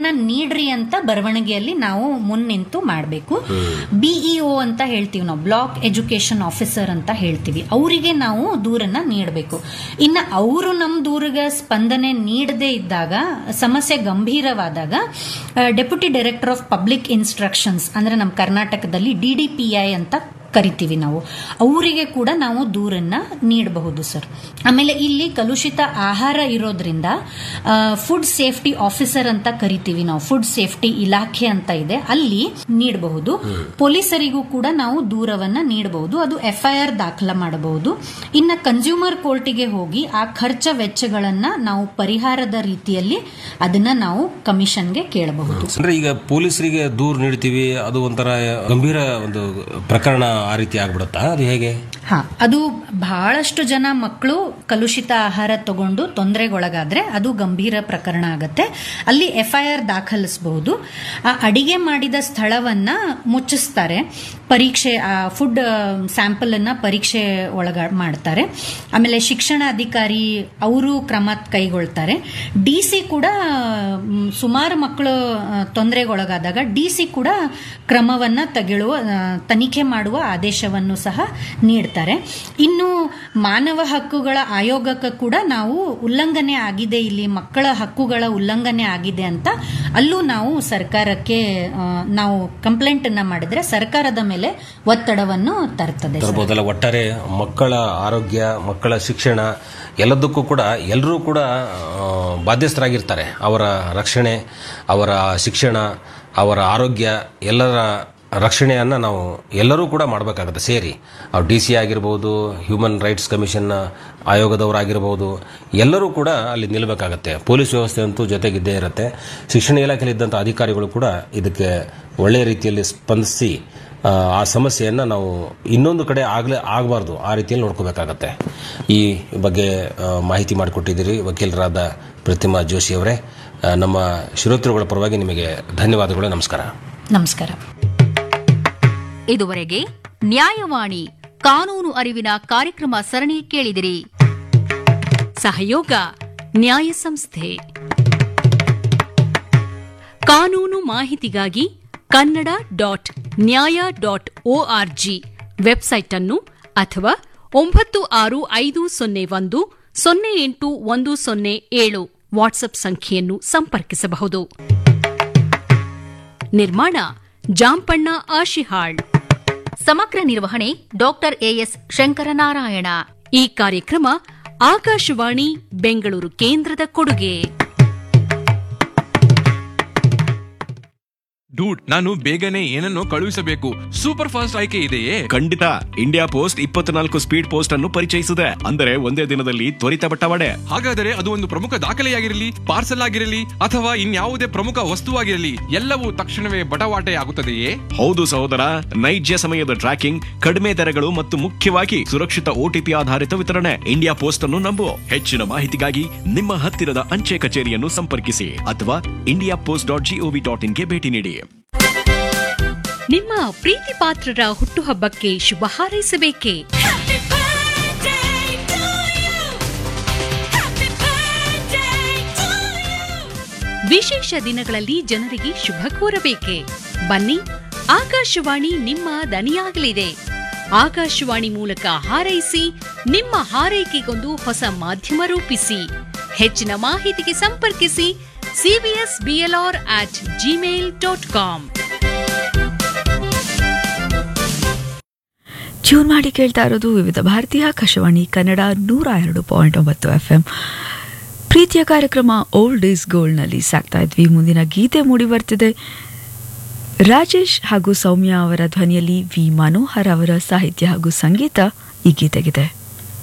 ದೂರನ್ನ ನೀಡ್ರಿ ಅಂತ ಬರವಣಿಗೆಯಲ್ಲಿ ನಾವು ಮುನ್ನಿಂತು ಮಾಡಬೇಕು ಬಿಇಒ ಅಂತ ಹೇಳ್ತೀವಿ ನಾವು ಬ್ಲಾಕ್ ಎಜುಕೇಶನ್ ಆಫೀಸರ್ ಅಂತ ಹೇಳ್ತೀವಿ ಅವರಿಗೆ ನಾವು ದೂರನ್ನ ನೀಡಬೇಕು ಇನ್ನು ಅವರು ನಮ್ಮ ದೂರಿಗೆ ಸ್ಪಂದನೆ ನೀಡದೇ ಇದ್ದಾಗ ಸಮಸ್ಯೆ ಗಂಭೀರವಾದಾಗ deputy director of public instructions ಅಂದ್ರೆ ನಮ್ಮ ಕರ್ನಾಟಕದಲ್ಲಿ ಡಿಡಿಪಿಐ ಅಂತ ಕರಿತೀವಿ ನಾವು ಅವರಿಗೆ ಕೂಡ ನಾವು ದೂರನ್ನ ನೀಡಬಹುದು ಸರ್ ಆಮೇಲೆ ಇಲ್ಲಿ ಕಲುಷಿತ ಆಹಾರ ಇರೋದ್ರಿಂದ ಫುಡ್ ಸೇಫ್ಟಿ ಆಫೀಸರ್ ಅಂತ ಕರಿತೀವಿ ನಾವು ಫುಡ್ ಸೇಫ್ಟಿ ಇಲಾಖೆ ಅಂತ ಇದೆ ಅಲ್ಲಿ ನೀಡಬಹುದು ಪೊಲೀಸರಿಗೂ ಕೂಡ ನಾವು ದೂರವನ್ನ ನೀಡಬಹುದು ಅದು ಎಫ್ಐಆರ್ ದಾಖಲ ಮಾಡಬಹುದು ಇನ್ನ ಕನ್ಸ್ಯೂಮರ್ ಕೋರ್ಟಿಗೆ ಹೋಗಿ ಆ ಖರ್ಚ ವೆಚ್ಚಗಳನ್ನ ನಾವು ಪರಿಹಾರದ ರೀತಿಯಲ್ಲಿ ಅದನ್ನ ನಾವು ಕಮಿಷನ್ಗೆ ಕೇಳಬಹುದು ಅಂದ್ರೆ ಈಗ ಪೊಲೀಸರಿಗೆ ದೂರು ನೀಡ್ತೀವಿ ಅದು ಒಂಥರ ಗಂಭೀರ ಒಂದು ಪ್ರಕರಣ ಆ ರೀತಿ ಆಗ್ಬಿಡುತ್ತಾ ಅದು ಹೇಗೆ ಹಾ ಅದು ಬಹಳಷ್ಟು ಜನ ಮಕ್ಕಳು ಕಲುಷಿತ ಆಹಾರ ತಗೊಂಡು ತೊಂದರೆಗೊಳಗಾದ್ರೆ ಅದು ಗಂಭೀರ ಪ್ರಕರಣ ಆಗತ್ತೆ ಅಲ್ಲಿ ಎಫ್ಐಆರ್ ದಾಖಲಿಸಬಹುದು ಆ ಅಡಿಗೆ ಮಾಡಿದ ಸ್ಥಳವನ್ನ ಮುಚ್ಚಿಸ್ತಾರೆ ಪರೀಕ್ಷೆ ಆ ಫುಡ್ ಸ್ಯಾಂಪಲ್ ಅನ್ನ ಪರೀಕ್ಷೆ ಒಳಗ ಮಾಡ್ತಾರೆ ಆಮೇಲೆ ಶಿಕ್ಷಣ ಅಧಿಕಾರಿ ಅವರು ಕ್ರಮ ಕೈಗೊಳ್ತಾರೆ ಡಿ ಸಿ ಕೂಡ ಮ್, ಸುಮಾರು ಮಕ್ಕಳು ಆ, ತೊಂದರೆಗೊಳಗಾದಾಗ ಡಿ ಸಿ ಕೂಡ ಕ್ರಮವನ್ನ ತೆಗೆಳುವ ಆ, ತನಿಖೆ ಮಾಡುವ ಆದೇಶವನ್ನು ಸಹ ನೀಡ್ತಾರೆ ಇನ್ನು ಮಾನವ ಹಕ್ಕುಗಳ ಆಯೋಗಕ್ಕೆ ಕೂಡ ನಾವು ಉಲ್ಲಂಘನೆ ಆಗಿದೆ ಇಲ್ಲಿ ಮಕ್ಕಳ ಹಕ್ಕುಗಳ ಉಲ್ಲಂಘನೆ ಆಗಿದೆ ಅಂತ ಅಲ್ಲೂ ನಾವು ಸರ್ಕಾರಕ್ಕೆ ಆ, ನಾವು ಕಂಪ್ಲೇಂಟ್ ಅನ್ನ ಮಾಡಿದ್ರೆ ಸರ್ಕಾರದ ಮೇಲೆ ಒತ್ತಡವನ್ನು ತರ್ತದೆ ಸರ್. ತರಬಹುದಲ್ಲ ಒಟ್ಟಾರೆ ಮಕ್ಕಳ ಆರೋಗ್ಯ ಮಕ್ಕಳ ಶಿಕ್ಷಣ ಎಲ್ಲದಕ್ಕೂ ಕೂಡ ಎಲ್ಲರೂ ಕೂಡ ಆ, ಬಾಧ್ಯಸ್ಥರಾಗಿರ್ತಾರೆ ಅವರ ರಕ್ಷಣೆ ಅವರ ಶಿಕ್ಷಣ ಅವರ ಆರೋಗ್ಯ ಎಲ್ಲರ ರಕ್ಷಣೆಯನ್ನು ನಾವು ಎಲ್ಲರೂ ಕೂಡ ಮಾಡಬೇಕಾಗುತ್ತೆ ಸೇರಿ ಅವ್ರು ಡಿ ಸಿ ಆಗಿರ್ಬೋದು ಹ್ಯೂಮನ್ ರೈಟ್ಸ್ ಕಮಿಷನ್ನ ಆಯೋಗದವರಾಗಿರ್ಬೋದು ಎಲ್ಲರೂ ಕೂಡ ಅಲ್ಲಿ ನಿಲ್ಲಬೇಕಾಗತ್ತೆ ಪೊಲೀಸ್ ವ್ಯವಸ್ಥೆ ಅಂತೂ ಜೊತೆಗಿದ್ದೇ ಇರುತ್ತೆ ಶಿಕ್ಷಣ ಇಲಾಖೆಯಲ್ಲಿ ಇದ್ದಂಥ ಅಧಿಕಾರಿಗಳು ಕೂಡ ಇದಕ್ಕೆ ಒಳ್ಳೆಯ ರೀತಿಯಲ್ಲಿ ಸ್ಪಂದಿಸಿ ಆ, ಆ ಸಮಸ್ಯೆಯನ್ನು ನಾವು ಇನ್ನೊಂದು ಕಡೆ ಆಗಲೇ ಆಗಬಾರ್ದು ಆ ರೀತಿಯಲ್ಲಿ ನೋಡ್ಕೋಬೇಕಾಗತ್ತೆ ಈ ಬಗ್ಗೆ ಆ, ಮಾಹಿತಿ ಮಾಡಿಕೊಟ್ಟಿದ್ದೀರಿ ವಕೀಲರಾದ ಪ್ರತಿಮಾ ಜೋಶಿ ಅವರೇ ಆ, ನಮ್ಮ ಶ್ರೋತೃಗಳ ಪರವಾಗಿ ನಿಮಗೆ ಧನ್ಯವಾದಗಳು ನಮಸ್ಕಾರ ನಮಸ್ಕಾರ ಇದುವರೆಗೆ ನ್ಯಾಯವಾಣಿ ಕಾನೂನು ಅರಿವಿನ ಕಾರ್ಯಕ್ರಮ ಸರಣಿ ಕೇಳಿದಿರಿ ಸಹಯೋಗ ನ್ಯಾಯ ಸಂಸ್ಥೆ ಕಾನೂನು ಮಾಹಿತಿಗಾಗಿ Kannada dot Nyaya dot ORG website ಅನ್ನು ಅಥವಾ ಒಂಬತ್ತು ಆರು ಐದು ಸೊನ್ನೆ ಒಂದು ಸೊನ್ನೆ ಎಂಟು ಒಂದು ಸೊನ್ನೆ ಏಳು ವಾಟ್ಸ್ಆಪ್ ಸಂಖ್ಯೆಯನ್ನು ಸಂಪರ್ಕಿಸಬಹುದು ನಿರ್ಮಾಣ ಜಾಂಪಣ್ಣ ಆಶಿಹಾಳ್ ಸಮಗ್ರ ನಿರ್ವಹಣೆ ಡಾಕ್ಟರ್ ಎಎಸ್ ಶಂಕರನಾರಾಯಣ ಈ ಕಾರ್ಯಕ್ರಮ ಆಕಾಶವಾಣಿ ಬೆಂಗಳೂರು ಕೇಂದ್ರದ ಕೊಡುಗೆ ಡೂಡ್ ನಾನು ಬೇಗನೆ ಏನನ್ನೋ ಕಳುಹಿಸಬೇಕು ಸೂಪರ್ ಫಾಸ್ಟ್ ಆಯ್ಕೆ ಇದೆಯೇ ಖಂಡಿತ ಇಂಡಿಯಾ ಪೋಸ್ಟ್ ಇಪ್ಪತ್ನಾಲ್ಕು ಸ್ಪೀಡ್ ಪೋಸ್ಟ್ ಅನ್ನು ಪರಿಚಯಿಸಿದೆ ಅಂದರೆ ಒಂದೇ ದಿನದಲ್ಲಿ ತ್ವರಿತ ಬಟ್ಟವಾಡೆ ಹಾಗಾದರೆ ಅದು ಒಂದು ಪ್ರಮುಖ ದಾಖಲೆಯಾಗಿರಲಿ ಪಾರ್ಸಲ್ ಆಗಿರಲಿ ಅಥವಾ ಇನ್ಯಾವುದೇ ಪ್ರಮುಖ ವಸ್ತುವಾಗಿರಲಿ ಎಲ್ಲವೂ ತಕ್ಷಣವೇ ಬಟವಾಟೆ ಆಗುತ್ತದೆಯೇ ಹೌದು ಸಹೋದರ ನೈಜ ಸಮಯದ ಟ್ರ್ಯಾಕಿಂಗ್ ಕಡಿಮೆ ದರಗಳು ಮತ್ತು ಮುಖ್ಯವಾಗಿ ಸುರಕ್ಷಿತ ಓಟಿಪಿ ಆಧಾರಿತ ವಿತರಣೆ ಇಂಡಿಯಾ ಪೋಸ್ಟ್ ಅನ್ನು ನಂಬು ಹೆಚ್ಚಿನ ಮಾಹಿತಿಗಾಗಿ ನಿಮ್ಮ ಹತ್ತಿರದ ಅಂಚೆ ಕಚೇರಿಯನ್ನು ಸಂಪರ್ಕಿಸಿ ಅಥವಾ India post dot GOV dot ಇನ್ಗೆ ಭೇಟಿ ನೀಡಿ ನಿಮ್ಮ ಪ್ರೀತಿ ಪಾತ್ರರ ಹುಟ್ಟುಹಬ್ಬಕ್ಕೆ ಶುಭ ಹಾರೈಸಬೇಕೇ ವಿಶೇಷ ದಿನಗಳಲ್ಲಿ ಜನರಿಗೆ ಶುಭ ಕೋರಬೇಕೆ ಬನ್ನಿ ಆಕಾಶವಾಣಿ ನಿಮ್ಮ ದನಿಯಾಗಲಿದೆ ಆಕಾಶವಾಣಿ ಮೂಲಕ ಹಾರೈಸಿ ನಿಮ್ಮ ಹಾರೈಕೆಗೊಂದು ಹೊಸ ಮಾಧ್ಯಮ ರೂಪಿಸಿ ಹೆಚ್ಚಿನ ಮಾಹಿತಿಗೆ ಸಂಪರ್ಕಿಸಿ CBS BLR at Gmail dot com tune ಮಾಡಿ ಕೇಳ್ತಾ ಇರೋದು ವಿವಿಧ ಭಾರತೀಯ ಆಕಾಶವಾಣಿ ಕನ್ನಡ ನೂರ ಎರಡು ಪಾಯಿಂಟ್ ಒಂಬತ್ತು ಎಫ್ ಎಂ ಪ್ರೀತಿಯ ಕಾರ್ಯಕ್ರಮ ಓಲ್ಡ್ ಈಸ್ ಗೋಲ್ಡ್ನಲ್ಲಿ ಸಾಕ್ತಾ ಇದ್ವಿ ಮುಂದಿನ ಗೀತೆ ಮೂಡಿ ಬರ್ತಿದೆ ರಾಜೇಶ್ ಹಾಗೂ ಸೌಮ್ಯ ಅವರ ಧ್ವನಿಯಲ್ಲಿ ವಿ ಮನೋಹರ್ ಅವರ ಸಾಹಿತ್ಯ ಹಾಗೂ ಸಂಗೀತ ಈ ಗೀತೆಗಿದೆ